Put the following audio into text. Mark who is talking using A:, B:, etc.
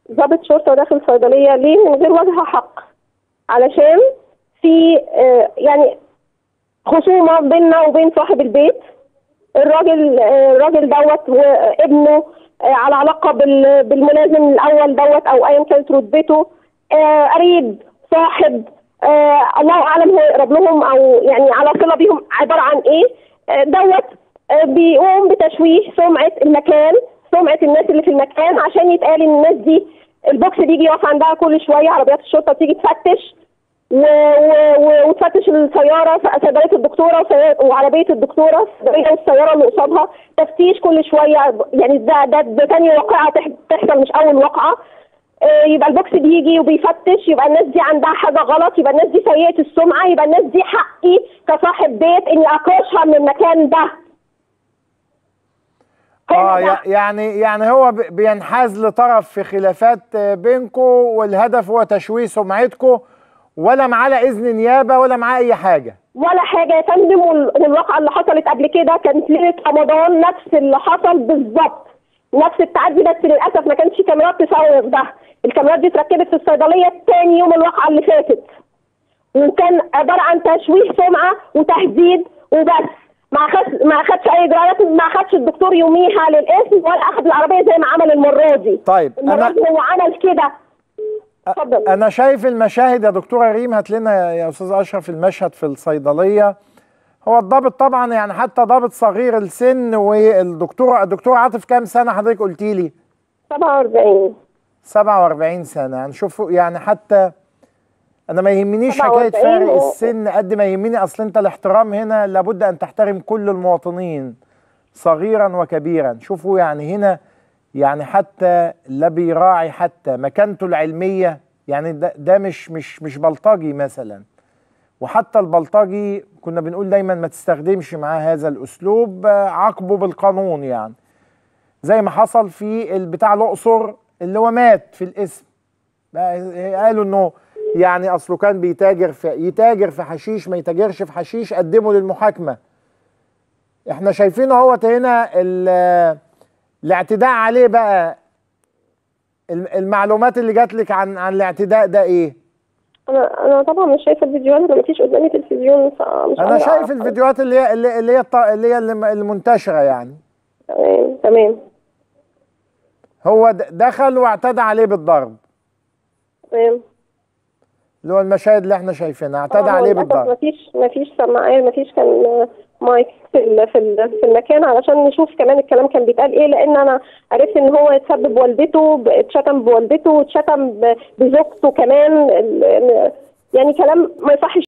A: ضابط شرطه داخل صيدليه ليه من غير وجه حق علشان في آه، يعني خصومه بيننا وبين صاحب البيت الراجل آه، الراجل دوت وابنه آه، على علاقه بال- بالملازم الاول دوت او ايا كانت رتبته آه، قريب صاحب آه، الله اعلم هو يقرب لهم او يعني على صله بيهم عباره عن ايه آه، دوت آه، بيقوم بتشويه سمعه المكان سمعه الناس اللي في المكان عشان يتقال ان الناس دي البوكس بيجي يقف عندها كل شويه عربيات الشرطه تيجي تفتش و... و... و... وتفتش السياره صيدليه الدكتوره وسي- وعربيه الدكتوره الصيدليه والسياره اللي قصادها تفتيش كل شويه يعني ده ده, ده تاني واقعه تح... تحصل مش اول واقعه آه، يبقى البوكس بيجي وبيفتش يبقى الناس دي عندها حاجه غلط يبقى الناس دي سيئه السمعه يبقى الناس دي حقي كصاحب بيت اني اكرشها من المكان ده هو
B: اه
A: ده.
B: يع- يعني يعني هو ب- بينحاز لطرف في خلافات آه، بينكم والهدف هو تشويه سمعتكم ولا معاه لا اذن نيابه ولا معاه اي حاجه
A: ولا حاجه يا فندم وال- والواقعه اللي حصلت قبل كده كانت ليله رمضان نفس اللي حصل بالظبط نفس التعدي بس للاسف ما كانش كاميرات تصور ده الكاميرات دي اتركبت في الصيدليه تاني يوم الواقعه اللي فاتت وكان عباره عن تشويه سمعه وتهديد وبس ما اخدش ما اخدش اي اجراءات ما اخدش الدكتور يوميها للاسم ولا اخد العربيه زي ما عمل المره دي
B: طيب
A: المره
B: انا
A: دي هو عمل كده اتفضل
B: انا شايف المشاهد يا دكتوره ريم هات لنا يا استاذ اشرف المشهد في الصيدليه هو الضابط طبعا يعني حتى ضابط صغير السن والدكتور الدكتور عاطف كام سنه حضرتك قلتي لي
A: 47
B: 47 سنه يعني شوفوا يعني حتى انا ما يهمنيش حكايه
A: 47
B: فارق
A: و-
B: السن قد ما يهمني اصل انت الاحترام هنا لابد ان تحترم كل المواطنين صغيرا وكبيرا شوفوا يعني هنا يعني حتى لا بيراعي حتى مكانته العلميه يعني ده, ده مش مش مش بلطجي مثلا وحتى البلطجي كنا بنقول دايما ما تستخدمش معاه هذا الاسلوب آه، عاقبه بالقانون يعني زي ما حصل في بتاع الاقصر اللي هو مات في الاسم بقى قالوا انه يعني اصله كان بيتاجر في يتاجر في حشيش ما يتاجرش في حشيش قدمه للمحاكمه احنا شايفينه اهوت هنا ال- الاعتداء عليه بقى الم- المعلومات اللي جات لك عن عن الاعتداء ده ايه
A: انا انا طبعا مش شايفه الفيديوهات انا مفيش قدامي تلفزيون فمش
B: انا
A: قادرة
B: شايف
A: أعرف.
B: الفيديوهات اللي هي اللي اللي هي الط- اللي هي الم- المنتشره يعني
A: تمام تمام
B: هو د- دخل واعتدى عليه بالضرب
A: تمام
B: اللي هو المشاهد اللي احنا شايفينها اعتدى
A: طبعاً
B: عليه
A: للأسف
B: بالضرب
A: مفيش مفيش سماعات مفيش كان مايك في ال- في ال- في المكان علشان نشوف كمان الكلام كان بيتقال ايه لان انا عرفت ان هو اتسبب والدته ب- اتشتم بوالدته واتشتم ب- بزوجته كمان ال- يعني كلام ما يصحش